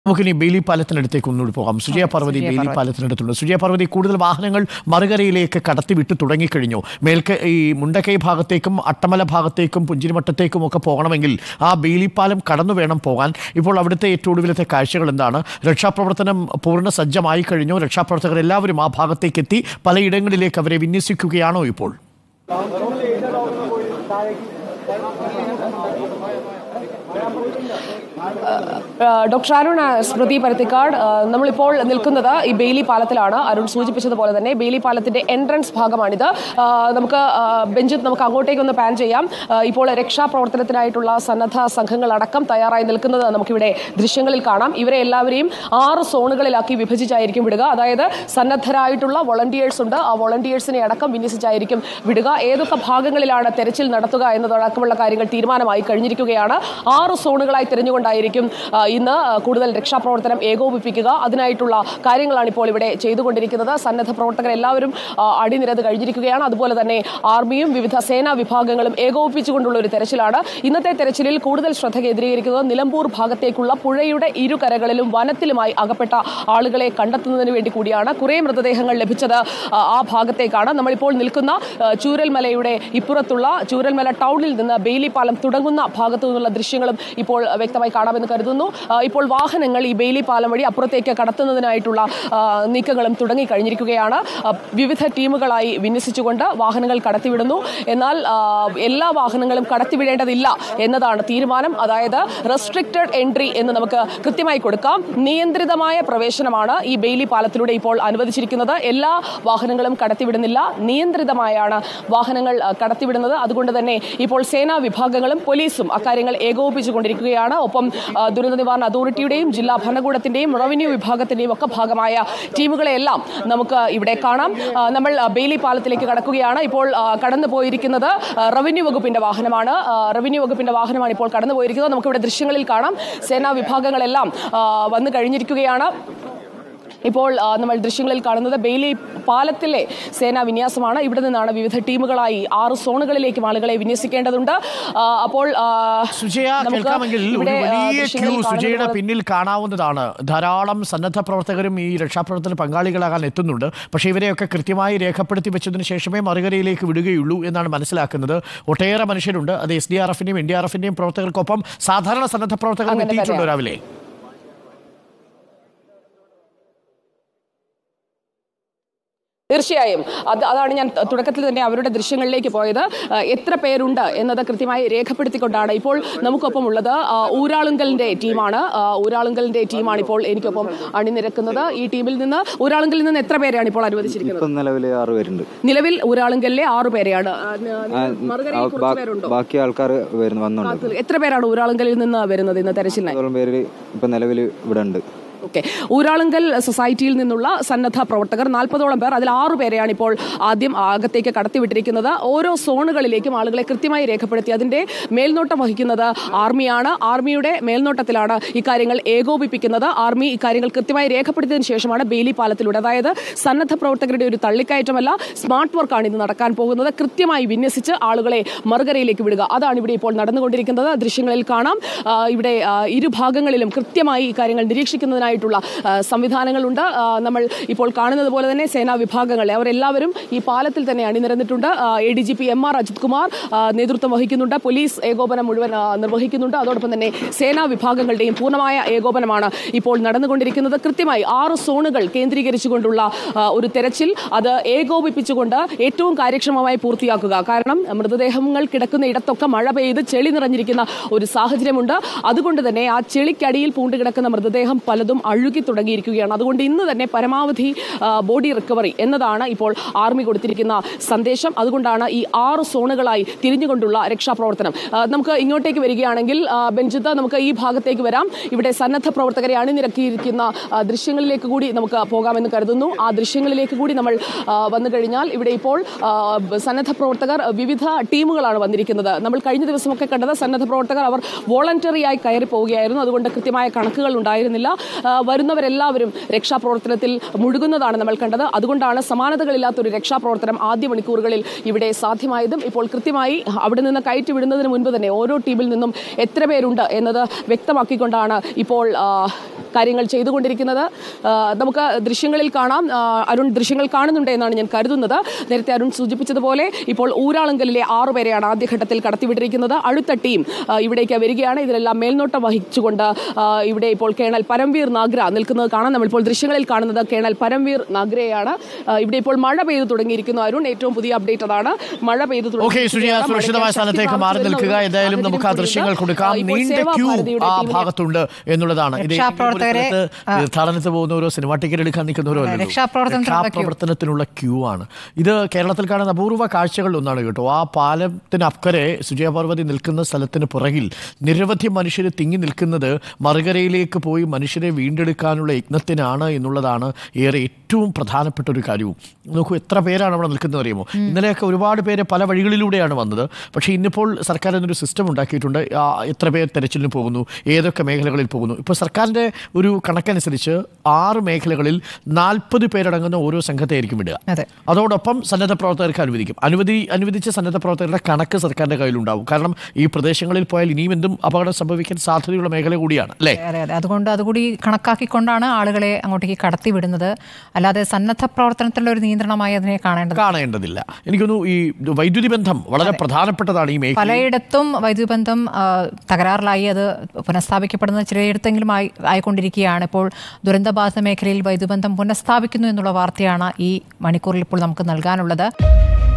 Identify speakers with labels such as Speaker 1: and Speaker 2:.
Speaker 1: നമുക്കിനി ബെയിലി പാലത്തിനടുത്തേക്ക് ഒന്നുകൂടി പോകാം സുജയ പാർവതി ബെയിലി പാലത്തിനടുത്തുണ്ട് സുജയ പാർവതി കൂടുതൽ വാഹനങ്ങൾ മറുകരയിലേക്ക് കടത്തിവിട്ട് തുടങ്ങിക്കഴിഞ്ഞു മേൽക്ക് ഈ മുണ്ടക്കൈ ഭാഗത്തേക്കും അട്ടമല ഭാഗത്തേക്കും പുഞ്ചിരിമട്ടത്തേക്കും ഒക്കെ പോകണമെങ്കിൽ ആ ബെയിലി പാലം കടന്നു വേണം പോകാൻ ഇപ്പോൾ അവിടുത്തെ ഏറ്റവും ഒടുവിലത്തെ കാഴ്ചകൾ എന്താണ് രക്ഷാപ്രവർത്തനം പൂർണ്ണ സജ്ജമായി കഴിഞ്ഞു രക്ഷാപ്രവർത്തകർ എല്ലാവരും ആ ഭാഗത്തേക്ക് എത്തി പലയിടങ്ങളിലേക്ക് അവരെ വിന്യസിക്കുകയാണോ ഇപ്പോൾ
Speaker 2: ഏഹ് ഡോക്ടർ അരുൺ ഏഹ് സ്മൃതി പരത്തിക്കാട് ഏഹ് നമ്മളിപ്പോൾ നിൽക്കുന്നത് ഈ ബെയിലി പാലത്തിലാണ് അരുൺ സൂചിപ്പിച്ചതുപോലെ തന്നെ ബെയിലി പാലത്തിന്റെ എൻട്രൻസ് ഭാഗമാണിത് ഏഹ് നമുക്ക് ഏഹ് ബെഞ്ചിൽ നമുക്ക് അങ്ങോട്ടേക്ക് ഒന്ന് പാൻ ചെയ്യാം ഏഹ് ഇപ്പോൾ രക്ഷാപ്രവർത്തനത്തിനായിട്ടുള്ള സന്നദ്ധ സംഘങ്ങളടക്കം തയ്യാറായി നിൽക്കുന്നത് നമുക്കിവിടെ ദൃശ്യങ്ങളിൽ കാണാം ഇവരെ എല്ലാവരെയും ആറ് സോണുകളിലാക്കി വിഭജിച്ചായിരിക്കും വിടുക അതായത് സന്നദ്ധരായിട്ടുള്ള വോളണ്ടിയേഴ്സ് ഉണ്ട് ആ വോളണ്ടിയേഴ്സിനെ അടക്കം വിന്യസിച്ചായിരിക്കും വിടുക ഏതൊക്കെ ഭാഗങ്ങളിലാണ് തെരച്ചിൽ നടത്തുക എന്നതടക്കമുള്ള കാര്യങ്ങൾ തീരുമാനമായി കഴിഞ്ഞിരിക്കുകയാണ് ആറ് സോണുകളായി തിരഞ്ഞുകൊണ്ടായിരിക്കും ആ, ഇന്ന് ആ, കൂടുതൽ രക്ഷാപ്രവർത്തനം ഏകോപിപ്പിക്കുക അതിനായിട്ടുള്ള കാര്യങ്ങളാണ് ഇപ്പോൾ ഇവിടെ ചെയ്തുകൊണ്ടിരിക്കുന്നത് സന്നദ്ധ പ്രവർത്തകർ എല്ലാവരും ആ, അണിനിരത് കഴിഞ്ഞിരിക്കുകയാണ് അതുപോലെ തന്നെ ആർമിയും വിവിധ സേനാ വിഭാഗങ്ങളും ഏകോപിപ്പിച്ചുകൊണ്ടുള്ള ഒരു തെരച്ചിലാണ് ഇന്നത്തെ തെരച്ചിലിൽ കൂടുതൽ ശ്രദ്ധ കേന്ദ്രീകരിക്കുന്നത് നിലമ്പൂർ ഭാഗത്തേക്കുള്ള പുഴയുടെ ഇരുകരകളിലും വനത്തിലുമായി അകപ്പെട്ട ആളുകളെ കണ്ടെത്തുന്നതിന് വേണ്ടി കൂടിയാണ് കുറേ മൃതദേഹങ്ങൾ ലഭിച്ചത് ആ, ആ ഭാഗത്തേക്കാണ് നമ്മളിപ്പോൾ നിൽക്കുന്ന ആ, ചൂരൽമലയുടെ ഇപ്പുറത്തുള്ള ചൂരൽമല ടൗണിൽ നിന്ന് ബെയിലി പാലം തുടങ്ങുന്ന ഭാഗത്തു നിന്നുള്ള ദൃശ്യങ്ങളും ഇപ്പോൾ വ്യക്തമായി കാണാമെന്ന് കരുതുന്നു ആ, ഇപ്പോൾ വാഹനങ്ങൾ ഈ ബെയിലി പാലം വഴി അപ്പുറത്തേക്ക് കടത്തുന്നതിനായിട്ടുള്ള ആ, നീക്കങ്ങളും തുടങ്ങിക്കഴിഞ്ഞിരിക്കുകയാണ് ആ, വിവിധ ടീമുകളായി വിന്യസിച്ചുകൊണ്ട് വാഹനങ്ങൾ കടത്തിവിടുന്നു എന്നാൽ ആ, എല്ലാ വാഹനങ്ങളും കടത്തിവിടേണ്ടതില്ല എന്നതാണ് തീരുമാനം അതായത് റെസ്ട്രിക്റ്റഡ് എൻട്രി എന്ന് നമുക്ക് കൃത്യമായി കൊടുക്കാം നിയന്ത്രിതമായ പ്രവേശനമാണ് ഈ ബെയിലി പാലത്തിലൂടെ ഇപ്പോൾ അനുവദിച്ചിരിക്കുന്നത് എല്ലാ വാഹനങ്ങളും കടത്തിവിടുന്നില്ല നിയന്ത്രിതമായാണ് വാഹനങ്ങൾ ആ, കടത്തിവിടുന്നത് അതുകൊണ്ട് തന്നെ ഇപ്പോൾ സേനാ വിഭാഗങ്ങളും പോലീസും അക്കാര്യങ്ങൾ ഏകോപിപ്പിച്ചുകൊണ്ടിരിക്കുകയാണ് ഒപ്പം ആ, ദുരന്ത നിവാരണ അതോറിറ്റിയുടെയും ജില്ലാ ഭരണകൂടത്തിന്റെയും റവന്യൂ വിഭാഗത്തിന്റെയും ഒക്കെ ഭാഗമായ ടീമുകളെല്ലാം നമുക്ക് ഇവിടെ കാണാം ആ, നമ്മൾ ആ, ബെയിലി പാലത്തിലേക്ക് കടക്കുകയാണ് ഇപ്പോൾ ആ, കടന്നു പോയിരിക്കുന്നത് ആ, റവന്യൂ വകുപ്പിന്റെ വാഹനമാണ് ആ, റവന്യൂ വകുപ്പിന്റെ വാഹനമാണ് ഇപ്പോൾ കടന്നു പോയിരിക്കുന്നത് നമുക്കിവിടെ ദൃശ്യങ്ങളിൽ കാണാം സേനാ വിഭാഗങ്ങളെല്ലാം ആ, വന്നു കഴിഞ്ഞിരിക്കുകയാണ് ഇപ്പോൾ ആ, നമ്മൾ ദൃശ്യങ്ങളിൽ കാണുന്നത് ബെയിലി പാലത്തിലെ സേനാ വിന്യാസമാണ് ഇവിടെ നിന്നാണ് വിവിധ ടീമുകളായി ആറ് സോണുകളിലേക്കും ആളുകളെ വിന്യസിക്കേണ്ടതുണ്ട് ആ, അപ്പോൾ ആ,
Speaker 1: സുജയ
Speaker 2: നമുക്ക്
Speaker 1: കേൾക്കാമെങ്കിൽ ഒരു
Speaker 2: ഇവിടെ, ആ,
Speaker 1: വലിയ ക്യൂ
Speaker 2: ദൃശ്യങ്ങളിൽ
Speaker 1: സുജയുടെ
Speaker 2: കാണുന്നത്
Speaker 1: പിന്നിൽ കാണാവുന്നതാണ് ധാരാളം സന്നദ്ധ പ്രവർത്തകരും ഈ രക്ഷാപ്രവർത്തന പങ്കാളികളാകാൻ എത്തുന്നുണ്ട് പക്ഷേ ഇവരെയൊക്കെ കൃത്യമായി രേഖപ്പെടുത്തി വെച്ചതിന് ശേഷമേ മറുകരയിലേക്ക് വിടുകയുള്ളൂ എന്നാണ് മനസ്സിലാക്കുന്നത് ഒട്ടേറെ മനുഷ്യരുണ്ട് അത് എസ് ഡി ആർ എഫിന്റെയും എൻ ഡി ആർ എഫിന്റെയും പ്രവർത്തകർക്കൊപ്പം സാധാരണ സന്നദ്ധ പ്രവർത്തകർ
Speaker 2: അങ്ങനെ
Speaker 1: എത്തിയിട്ടുണ്ടോ
Speaker 2: തന്നെയാണ്.
Speaker 1: രാവിലെ
Speaker 2: തീർച്ചയായും അത് അതാണ് ഞാൻ ത- തുടക്കത്തിൽ തന്നെ അവരുടെ ദൃശ്യങ്ങളിലേക്ക് പോയത് ആ, എത്ര പേരുണ്ട് എന്നത് കൃത്യമായി രേഖപ്പെടുത്തിക്കൊണ്ടാണ് ഇപ്പോൾ നമുക്കൊപ്പം ഉള്ളത് ആ, ഊരാളുങ്കലിന്റെ ടീമാണ് ആ, ഊരാളുങ്കലിന്റെ ടീമാണ് ഇപ്പോൾ എനിക്കൊപ്പം അണിനിരക്കുന്നത് ഈ ടീമിൽ നിന്ന് ഊരാളുങ്കലിൽ നിന്ന് എത്ര പേരെയാണ് ഇപ്പോൾ അനുവദിച്ചിരിക്കുന്നത്
Speaker 3: ഇപ്പം നിലവിൽ ആറ് പേരുണ്ട്
Speaker 2: നിലവിൽ ഊരാളുങ്കലിലെ ആറു പേരെയാണ് ആ, ന-
Speaker 3: ആ,
Speaker 2: മറുകരയിൽ
Speaker 3: ആ,
Speaker 2: കുറച്ച്
Speaker 3: ബാ-
Speaker 2: പേരുണ്ടോ
Speaker 3: ബാക്കി ആൾക്കാർ വരുന്നു വന്നുണ്ട്
Speaker 2: കാത്ത് എത്ര പേരാണ് ഊരാളുങ്കലിൽ നിന്ന് വരുന്നത് ഇന്ന് തെരച്ചിലിനായി
Speaker 3: അതോളം പേര് ഇപ്പം നിലവിൽ ഇവിടെ ഉണ്ട്
Speaker 2: ഓക്കെ ഊരാളുങ്കൽ സൊസൈറ്റിയിൽ നിന്നുള്ള സന്നദ്ധ പ്രവർത്തകർ നാൽപ്പതോളം പേർ അതിൽ ആറു പേരെയാണ് ഇപ്പോൾ ആദ്യം അകത്തേക്ക് കടത്തിവിട്ടിരിക്കുന്നത് ഓരോ സോണുകളിലേക്കും ആളുകളെ കൃത്യമായി രേഖപ്പെടുത്തി അതിന്റെ മേൽനോട്ടം വഹിക്കുന്നത് ആർമിയാണ് ആർമിയുടെ മേൽനോട്ടത്തിലാണ് ഇക്കാര്യങ്ങൾ ഏകോപിപ്പിക്കുന്നത് ആർമി ഇക്കാര്യങ്ങൾ കൃത്യമായി രേഖപ്പെടുത്തിയതിനു ശേഷമാണ് ബെയിലി പാലത്തിലൂടെ അതായത് സന്നദ്ധ പ്രവർത്തകരുടെ ഒരു തള്ളിക്കയറ്റമല്ല സ്മാർട്ട് വർക്കാണ് ഇത് നടക്കാൻ പോകുന്നത് കൃത്യമായി വിന്യസിച്ച് ആളുകളെ മറുകരയിലേക്ക് വിടുക അതാണ് ഇവിടെ ഇപ്പോൾ നടന്നുകൊണ്ടിരിക്കുന്നത് ദൃശ്യങ്ങളിൽ കാണാം ആ, ഇവിടെ ആ, ഇരുഭാഗങ്ങളിലും കൃത്യമായി ഈ കാര്യങ്ങൾ നിരീക്ഷിക്കുന്നതിനായിട്ടുള്ള ആ, സംവിധാനങ്ങളുണ്ട് ആ, നമ്മൾ ഇപ്പോൾ കാണുന്നത് പോലെ തന്നെ സേനാ വിഭാഗങ്ങളെ അവരെല്ലാവരും ഈ പാലത്തിൽ തന്നെ അണിനിരന്നിട്ടുണ്ട് A D G P M R Ajith Kumar ആ, നേതൃത്വം വഹിക്കുന്നുണ്ട് പോലീസ് ഏകോപനം മുഴുവൻ ആ, നിർവഹിക്കുന്നുണ്ട് അതോടൊപ്പം തന്നെ സേനാ വിഭാഗങ്ങളുടെയും പൂർണ്ണമായ ഏകോപനമാണ് ഇപ്പോൾ നടന്നുകൊണ്ടിരിക്കുന്നത് കൃത്യമായി ആറ് സോണുകൾ കേന്ദ്രീകരിച്ചുകൊണ്ടുള്ള ആ, ഒരു തെരച്ചിൽ അത് ഏകോപിപ്പിച്ചുകൊണ്ട് ഏറ്റവും കാര്യക്ഷമമായി പൂർത്തിയാക്കുക കാരണം മൃതദേഹങ്ങൾ കിടക്കുന്ന ഇടത്തൊക്കെ മഴ പെയ്ത് ചെളി നിറഞ്ഞിരിക്കുന്ന ഒരു സാഹചര്യമുണ്ട് അതുകൊണ്ട് തന്നെ ആ ചെളിക്കടിയിൽ പൂണ്ട് കിടക്കുന്ന മൃതദേഹം പലതും അഴുകി തുടങ്ങിയിരിക്കുകയാണ് അതുകൊണ്ട് ഇന്ന് തന്നെ പരമാവധി ആ, ബോഡി റിക്കവറി എന്നതാണ് ഇപ്പോൾ ആർമി കൊടുത്തിരിക്കുന്ന സന്ദേശം അതുകൊണ്ടാണ് ഈ ആറ് സോണുകളായി തിരിഞ്ഞുകൊണ്ടുള്ള രക്ഷാപ്രവർത്തനം ആ, നമുക്ക് ഇങ്ങോട്ടേക്ക് വരികയാണെങ്കിൽ ആ, ബെഞ്ചിത്ത് നമുക്ക് ഈ ഭാഗത്തേക്ക് വരാം ഇവിടെ സന്നദ്ധ പ്രവർത്തകരെ അണിനിരക്കിയിരിക്കുന്ന ആ, ദൃശ്യങ്ങളിലേക്ക് കൂടി നമുക്ക് പോകാമെന്ന് കരുതുന്നു ആ ദൃശ്യങ്ങളിലേക്ക് കൂടി നമ്മൾ ആ, വന്നു കഴിഞ്ഞാൽ ഇവിടെ ഇപ്പോൾ ആ, സന്നദ്ധ പ്രവർത്തകർ വിവിധ ടീമുകളാണ് വന്നിരിക്കുന്നത് നമ്മൾ കഴിഞ്ഞ ദിവസമൊക്കെ കണ്ടത് സന്നദ്ധ പ്രവർത്തകർ അവർ വോളണ്ടറിയായി കയറി പോവുകയായിരുന്നു അതുകൊണ്ട് കൃത്യമായ കണക്കുകൾ ഉണ്ടായിരുന്നില്ല ആ, വരുന്നവരെല്ലാവരും രക്ഷാപ്രവർത്തനത്തിൽ മുഴുകുന്നതാണ് നമ്മൾ കണ്ടത് അതുകൊണ്ടാണ് സമാനതകളില്ലാത്ത ഒരു രക്ഷാപ്രവർത്തനം ആദ്യ മണിക്കൂറുകളിൽ ഇവിടെ സാധ്യമായതും ഇപ്പോൾ കൃത്യമായി അവിടെ നിന്ന് കയറ്റി വിടുന്നതിന് മുൻപ് തന്നെ ഓരോ ടീമിൽ നിന്നും എത്ര പേരുണ്ട് എന്നത് വ്യക്തമാക്കിക്കൊണ്ടാണ് ഇപ്പോൾ ആ, കാര്യങ്ങൾ ചെയ്തുകൊണ്ടിരിക്കുന്നത് ആ, നമുക്ക് ദൃശ്യങ്ങളിൽ കാണാം ആ, അരുൺ ദൃശ്യങ്ങൾ കാണുന്നുണ്ട് എന്നാണ് ഞാൻ കരുതുന്നത് നേരത്തെ അരുൺ സൂചിപ്പിച്ചതുപോലെ ഇപ്പോൾ ഊരാളുങ്കലിലെ ആറുപേരെയാണ് ആദ്യഘട്ടത്തിൽ കടത്തിവിട്ടിരിക്കുന്നത് അടുത്ത ടീം ആ, ഇവിടേക്ക് വരികയാണ് ഇതിലെല്ലാം മേൽനോട്ടം വഹിച്ചുകൊണ്ട് ആ, ഇവിടെ ഇപ്പോൾ കേണൽ പരംവീർ നാഗ്ര നിൽക്കുന്നത് കാണാം നമ്മളിപ്പോൾ ദൃശ്യങ്ങളിൽ കാണുന്നത് കേണൽ പരംവീർ നാഗ്രയെയാണ് ആ, ഇവിടെ ഇപ്പോൾ മഴ പെയ്തു തുടങ്ങിയിരിക്കുന്നു അരുൺ ഏറ്റവും പുതിയ അപ്ഡേറ്റ് അതാണ് മഴ പെയ്തു
Speaker 1: ഓക്കെ
Speaker 2: തുടങ്ങിയിരിക്കുകയാണ്.
Speaker 1: സുജിയ
Speaker 2: മഴയ്ക്ക്
Speaker 1: സുരക്ഷിതമായ
Speaker 2: ശക്തി
Speaker 1: സ്ഥലത്തേക്ക് മാറി
Speaker 2: പ്രാപിച്ചു
Speaker 1: നിൽക്കുക
Speaker 2: വരുന്ന ഒരു
Speaker 1: ഏതായാലും നമുക്ക് ആ
Speaker 2: സാഹചര്യം
Speaker 1: ദൃശ്യങ്ങൾ
Speaker 2: കൂടിയുണ്ട്.
Speaker 1: കൊടുക്കാം
Speaker 2: ആ, ഇപ്പോൾ
Speaker 1: നീണ്ട
Speaker 2: സേവാ
Speaker 1: ക്യൂ
Speaker 2: ഭാരതിയുടെ
Speaker 1: ആ
Speaker 2: ടീമിനെ-
Speaker 1: ഭാഗത്തുണ്ട് എന്നുള്ളതാണ് ഇത്
Speaker 4: രക്ഷാപ്രവർത്തകരെ,
Speaker 1: ഏതെങ്കിലും ഒരു തീർത്ഥാടനത്തിന് പോകുന്നവരോ സിനിമാ ടിക്കറ്റ് എടുക്കാൻ നിൽക്കുന്നവരോ അല്ലല്ലോ.
Speaker 4: രക്ഷാപ്രവർത്തനത്തിനുള്ള queue.
Speaker 1: രക്ഷാപ്രവർത്തനത്തിനുള്ള ക്യൂ ആണ് ഇത് കേരളത്തിൽ കാണുന്ന അപൂർവ കാഴ്ചകളിൽ ഒന്നാണ് കേട്ടോ ആ പാലത്തിന് അക്കരെ സുജയപാർവതി നിൽക്കുന്ന സ്ഥലത്തിന് പുറകിൽ നിരവധി മനുഷ്യർ തിങ്ങി നിൽക്കുന്നത് മറുകരയിലേക്ക് പോയി മനുഷ്യരെ വീണ്ടെടുക്കാനുള്ള യജ്ഞത്തിനാണ് എന്നുള്ളതാണ് ഏറെ ഏറ്റവും പ്രധാനപ്പെട്ട ഒരു കാര്യവും നോക്കൂ എത്ര പേരാണ് അവിടെ നിൽക്കുന്നത് അറിയുമോ ഇന്നലെയൊക്കെ ഒരുപാട് പേര് പല വഴികളിലൂടെയാണ് വന്നത് പക്ഷേ ഇന്നിപ്പോൾ സർക്കാർ എന്നൊരു സിസ്റ്റം ഉണ്ടാക്കിയിട്ടുണ്ട് ആ, എത്ര പേർ തെരച്ചിലിന് പോകുന്നു ഏതൊക്കെ മേഖലകളിൽ പോകുന്നു ഇപ്പോൾ സർക്കാരിൻ്റെ ഒരു കണക്കനുസരിച്ച് ആറ് മേഖലകളിൽ നാൽപ്പത് പേരടങ്ങുന്ന ഓരോ സംഘത്തെ ആയിരിക്കും വിടുക
Speaker 4: അതെ
Speaker 1: അതോടൊപ്പം സന്നദ്ധ പ്രവർത്തകർക്ക് അനുവദിക്കും അനുവദി അനുവദിച്ച സന്നദ്ധ പ്രവർത്തകരുടെ കണക്ക് സർക്കാരിന്റെ കയ്യിലുണ്ടാവും കാരണം ഈ പ്രദേശങ്ങളിൽ പോയാൽ ഇനിയും എന്തും അപകടം സംഭവിക്കാൻ സാധ്യതയുള്ള മേഖല കൂടിയാണ് അല്ലേ
Speaker 4: അതെ അതെ അതുകൊണ്ട് അതുകൂടി കണക്കാക്കിക്കൊണ്ടാണ് ആളുകളെ അങ്ങോട്ടേക്ക് കടത്തിവിടുന്നത് അല്ലാതെ സന്നദ്ധ പ്രവർത്തനത്തിലുള്ള ഒരു നിയന്ത്രണമായി അതിനെ കാണേണ്ടത്
Speaker 1: കാണേണ്ടതില്ല എനിക്കൊന്നു ഈ വൈദ്യുതി ബന്ധം വളരെ പ്രധാനപ്പെട്ടതാണ് ഈ മേഖല
Speaker 4: പലയിടത്തും വൈദ്യുതി ബന്ധം ആ, തകരാറിലായി അത് പുനഃസ്ഥാപിക്കപ്പെടുന്നത് ചിലയിടത്തെങ്കിലും ആയി ആയിക്കൊണ്ടിരിക്കുകയാണ് ഇപ്പോൾ ദുരന്തബാധിത മേഖലയിൽ വൈദ്യുതി ബന്ധം പുനഃസ്ഥാപിക്കുന്നു എന്നുള്ള വാർത്തയാണ് ഈ മണിക്കൂറിൽ ഇപ്പോൾ നമുക്ക് നൽകാനുള്ളത്